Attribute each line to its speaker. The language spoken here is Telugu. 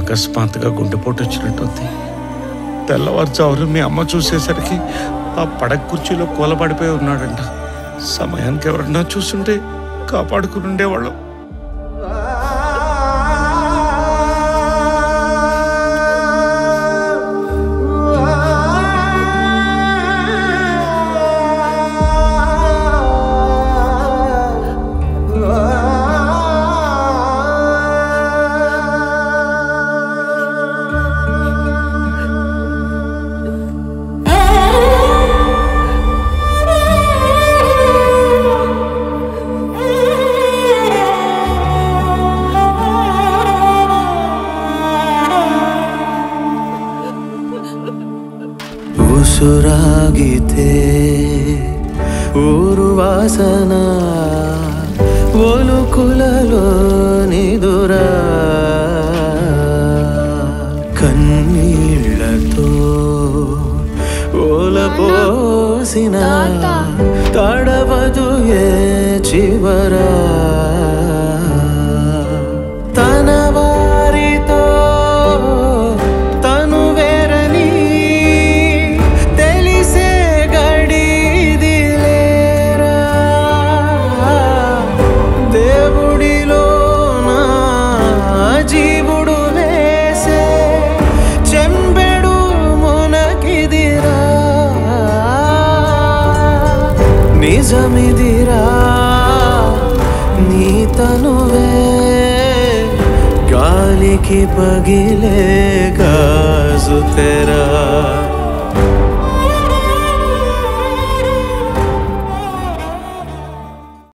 Speaker 1: అకస్మాత్తుగా గుండెపోటు వచ్చినట్టుంది తెల్లవారుజామున మీ అమ్మ చూసేసరికి ఆ పడక కుర్చీలో కూలబడిపోయి ఉన్నాడంట సమయానికి ఎవరన్నా చూస్తుంటే కాపాడుకుని ఉండేవాళ్ళం
Speaker 2: ಉಸುರಾಗಿತೆ ಊರು ವಾಸನ ఒలుకులలో నిదురా కన్నీళ్లతో ఓలపోసిన తడవదు ఏ చివరా తన వారితో తను వేరని తెలిసే గడిది లేరా దేవుడిలో నా జీవుడు వేసే చెంబెడు మునకిదిరా నిజమిదిరా నీ తనువే గాలికి పగిలే గాజు తెరా